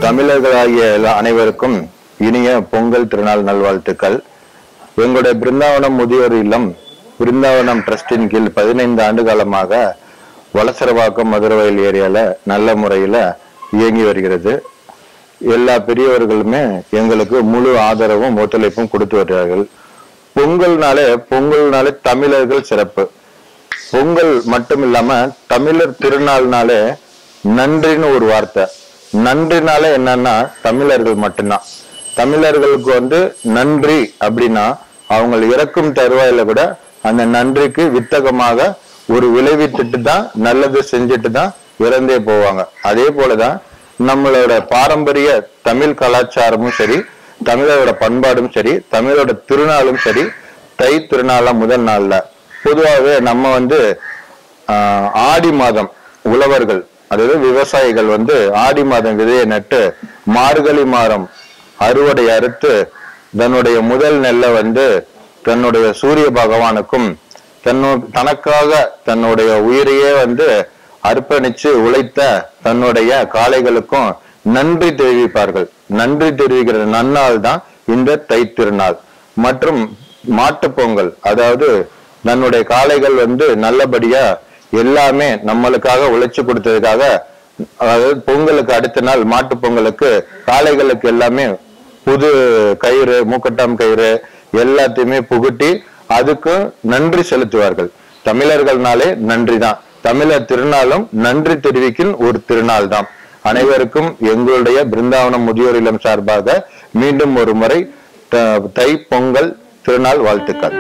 தமிழர்களாகிய எல்லா- அனைவருக்கும் இனிய பொங்கல் திருநாள் நல்வாழ்த்துக்கள் எங்களுடைய பிருந்தாவனம் முதியோர் இல்லம் பிருந்தாவனம் ட்ரஸ்டின் கீழ் பதினைந்து ஆண்டு காலமாக வலசரவாக்கம் மதுரவயல் ஏரியால நல்ல முறையில இயங்கி வருகிறது எல்லா பெரியவர்களுமே எங்களுக்கு முழு ஆதரவும் ஒத்துழைப்பும் கொடுத்து வருகிறார்கள் பொங்கல்னாலே பொங்கல்னாலே தமிழர்கள் சிறப்பு பொங்கல் மட்டும் இல்லாம தமிழர் திருநாள்னாலே நன்றின்னு ஒரு வார்த்தை நன்றினாலே என்னன்னா தமிழர்கள் மட்டும்தான் தமிழர்களுக்கு வந்து நன்றி அப்படின்னா அவங்க இறக்கும் தருவாயில கூட அந்த நன்றிக்கு வித்தகமாக ஒரு விளைவித்துட்டு தான் நல்லது செஞ்சுட்டு தான் இறந்தே போவாங்க அதே போலதான் நம்மளோட பாரம்பரிய தமிழ் கலாச்சாரமும் சரி தமிழரோட பண்பாடும் சரி தமிழோட திருநாளும் சரி தை திருநாளா முதல் நாள்ல பொதுவாகவே நம்ம வந்து ஆஹ், ஆடி மாதம் உழவர்கள் அதாவது விவசாயிகள் வந்து ஆடி மாதம் விதையை நட்டு மார்கழி மாதம் அறுவடை அறுத்து தன்னுடைய முதல் நெல்லை வந்து தன்னுடைய சூரிய பகவானுக்கும் தன்னு தனக்காக தன்னுடைய உயிரையே வந்து அர்ப்பணிச்சு உழைத்த தன்னுடைய காளைகளுக்கும் நன்றி தெரிவிப்பார்கள் நன்றி தெரிவிக்கிற நன்னாள் தான் இந்த தைத்திருநாள் மற்றும் மாட்டுப் பொங்கல் அதாவது தன்னுடைய காளைகள் வந்து நல்லபடியா எல்லாமே நம்மளுக்காக உழைச்சு கொடுத்ததுக்காக அதாவது பொங்கலுக்கு அடுத்த நாள் மாட்டுப் பொங்கலுக்கு காளைகளுக்கு எல்லாமே புது கயிறு மூக்கட்டாம் கயிறு எல்லாத்தையுமே புகுட்டி அதுக்கு நன்றி செலுத்துவார்கள் தமிழர்கள்னாலே நன்றி தான் தமிழர் திருநாளும் நன்றி தெரிவிக்கும் ஒரு திருநாள் தான் அனைவருக்கும் எங்களுடைய பிருந்தாவனம் முதியோர் இல்லம் சார்பாக மீண்டும் ஒரு முறை த- தை பொங்கல் திருநாள் வாழ்த்துக்கள்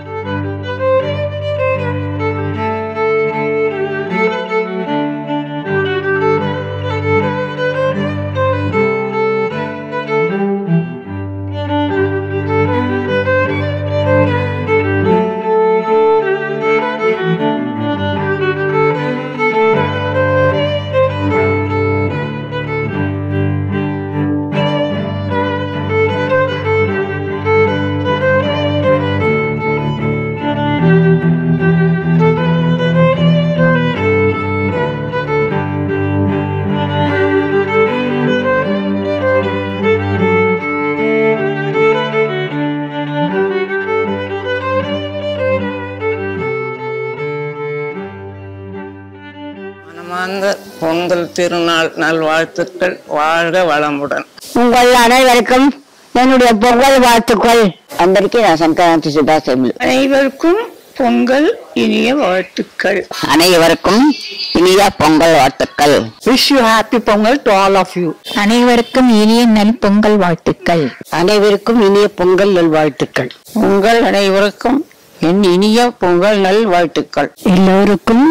மனமார்ந்த பொங்கல் திருநாள் நல்வாழ்த்துக்கள் வாழ்க வளமுடன் உங்கள் அனைவருக்கும் என்னுடைய பொங்கல் வாழ்த்துக்கள் అందరికీ నా సంక్రాంతి శుభాశయములు அனைவருக்கும் பொங்கல் இனிய வாழ்த்துக்கள் அனைவருக்கும் இனிய பொங்கல் வாழ்த்துக்கள் wish you happy Pongal to all of you அனைவருக்கும் இனிய நல் பொங்கல் வாழ்த்துக்கள் அனைவருக்கும் இனிய பொங்கல் நல்வாழ்த்துக்கள் உங்கள் அனைவருக்கும் என் இனிய பொங்கல் நல் வாழ்த்துக்கள் எல்லோருக்கும்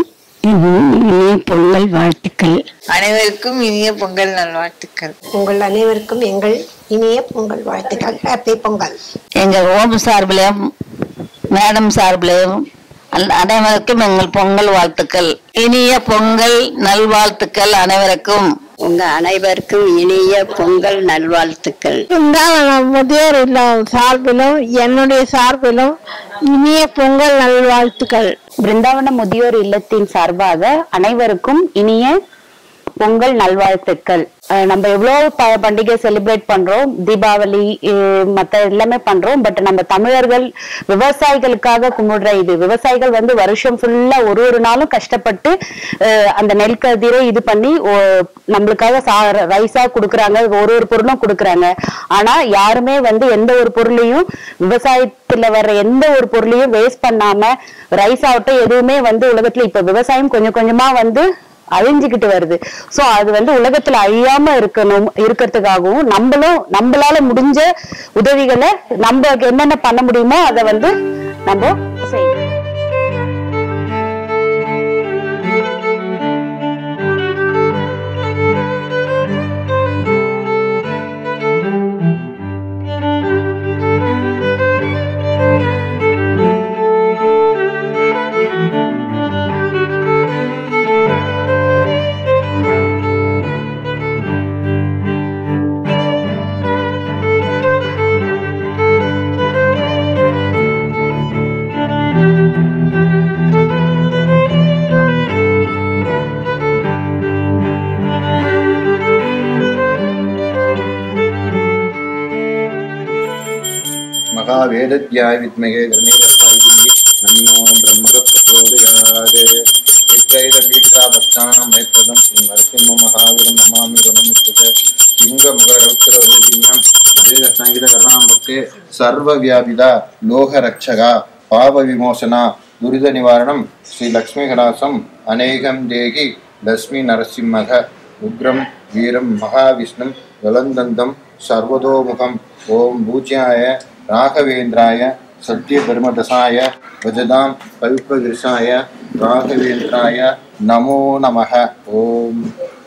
இனிய பொங்கல் வாழ்த்துக்கள் அனைவருக்கும் இனிய பொங்கல் நல்வாழ்த்துக்கள் உங்கள் அனைவருக்கும் எங்கள் இனிய பொங்கல் வாழ்த்துக்கள் ஹாப்பி பொங்கல் எங்க ஓம் சார்பிலையும் மேடம் சார்பிலையும் அல்- அனைவருக்கும் எங்கள் பொங்கல் வாழ்த்துக்கள் இனிய பொங்கல் நல்வாழ்த்துக்கள் அனைவருக்கும் உங்க அனைவருக்கும் இனிய பொங்கல் நல்வாழ்த்துக்கள் முதியோர் இல்லம் சார்பிலும் என்னுடைய சார்பிலும் இனிய பொங்கல் நல்வாழ்த்துக்கள் பிருந்தாவன முதியோர் இல்லத்தின் சார்பாக அனைவருக்கும் இனிய பொங்கல் நல்வாழ்த்துக்கள் அஹ் நம்ம எவ்வளவு ப- பண்டிகை செலிப்ரேட் பண்றோம் தீபாவளி அஹ் மத்த எல்லாமே பண்றோம் பட் நம்ம தமிழர்கள் விவசாயிகளுக்காக கும்பிடுற இது விவசாயிகள் வந்து வருஷம் ஃபுல்லா ஒரு ஒரு நாளும் கஷ்டப்பட்டு அஹ் அந்த நெல் கதிரை இது பண்ணி ஓ- நம்மளுக்காக சா ரைஸா கொடுக்குறாங்க ஒரு ஒரு பொருளும் கொடுக்குறாங்க ஆனா யாருமே வந்து எந்த ஒரு பொருளையும் விவசாயத்துல வர்ற எந்த ஒரு பொருளையும் வேஸ்ட் பண்ணாம ரைஸ் ஆகட்டும் எதுவுமே வந்து உலகத்துல இப்ப விவசாயம் கொஞ்சம் கொஞ்சமா வந்து அழிஞ்சுக்கிட்டு வருது சோ அது வந்து உலகத்துல அழியாம இருக்கணும் இருக்கிறதுக்காகவும் நம்மளும் நம்மளால முடிஞ்ச உதவிகளை நம்ம என்னென்ன பண்ண முடியுமோ அதை வந்து நம்ம செய்யணும் वेदज्ञाय विद्महे गणेशस्ताय धीमहि तन्नो ब्रह्मः प्रचोदयात् नित्यैरभीषा भक्तानां मैत्रदं श्रीनरसिंहमहावीरं नमामि ऋणमुच्यते सिंहमुखरौद्ररूपिण्यां वेदसङ्गीतकरणां भक्ते सर्वव्यापिदा लोकरक्षका पापविमोचना दुरितनिवारणं श्रीलक्ष्मीकलासम् अनेकं देहि लक्ष्मी नरसिंहः उग्रं वीरं महाविष्णुं ज्वलन्दन्तं सर्वतोमुखम् ॐ पूज्याय राघवेन्द्राय सत्यधर्मदशाय भजदां कल्पगिरिशाय राघवेन्द्राय नमो नमः ॐ